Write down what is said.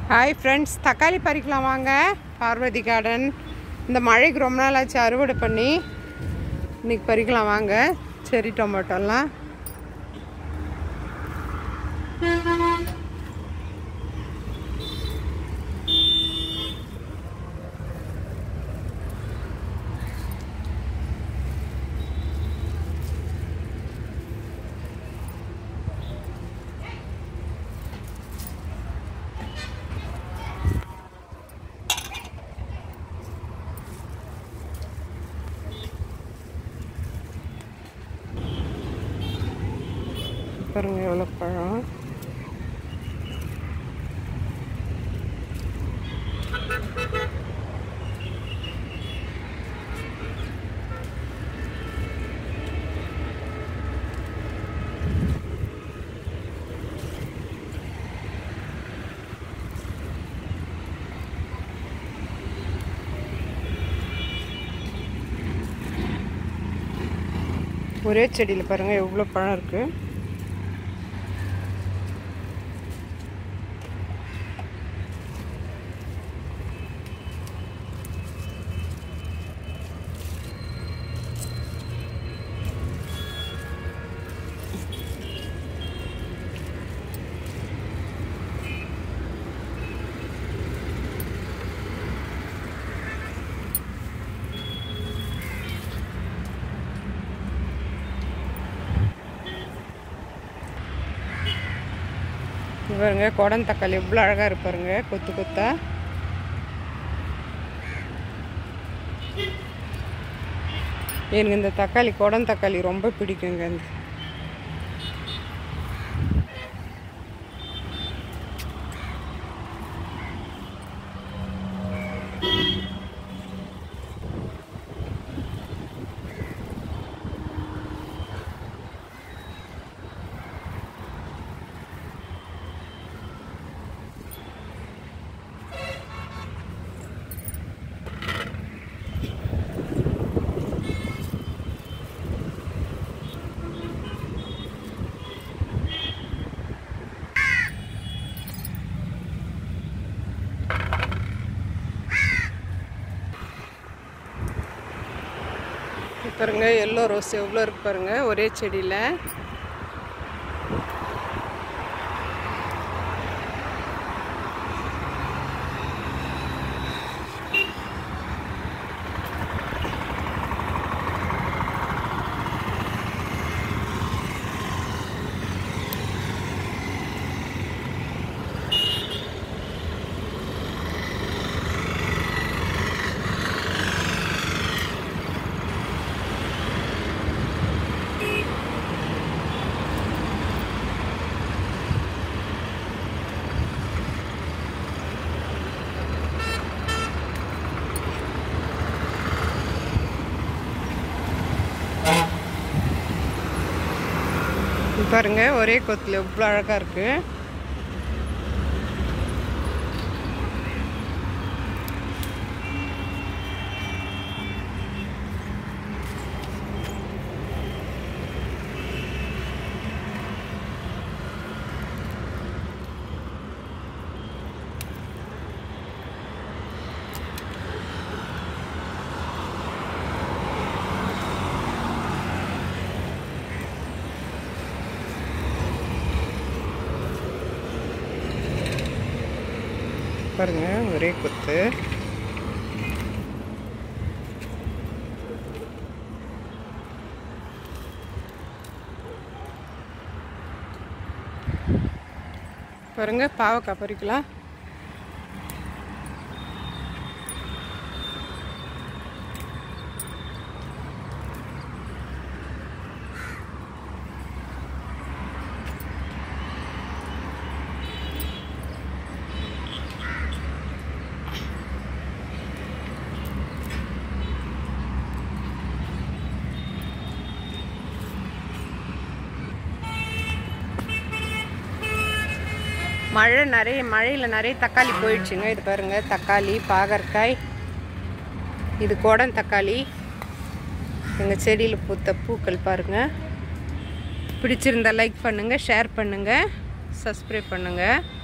hi friends தக்காளி பறிக்கலாம் வாங்க Parvati garden இந்த மழைக்கு ரொம்ப நாள் ஆச்சு அறுவடை பண்ணி இன்னைக்கு பறிக்கலாம் வாங்க செரி டொமேட்டோலாம் பாருங்க எவ்வளோ பழம் ஒரே செடியில் பாருங்கள் எவ்வளோ பழம் இருக்குது இங்க பாருங்க குடம் தக்காளி எவ்வளோ அழகாக இருப்பாருங்க கொத்து கொத்தா எனக்கு இந்த தக்காளி குடம் தக்காளி ரொம்ப பிடிக்குங்க இந்த இங்க பாருங்க எல்லோ ரோஸ் எவ்வளோ இருக்கு பாருங்க ஒரே செடியில் இங்க பாருங்க ஒரே கொத்தில் எவ்வளோ அழகாக இருக்கு பாருங்க ஒரே கொத்து பாருங்க பாவக்காய் பறிக்கலாம் மழை நிறைய மழையில் நிறைய தக்காளி போயிடுச்சுங்க இது பாருங்க தக்காளி பாகற்காய் இது குடம் தக்காளி எங்கள் செடியில் பூத்த பூக்கள் பாருங்கள் பிடிச்சிருந்தா லைக் பண்ணுங்கள் ஷேர் பண்ணுங்கள் சப்ஸ்கிரைப் பண்ணுங்கள்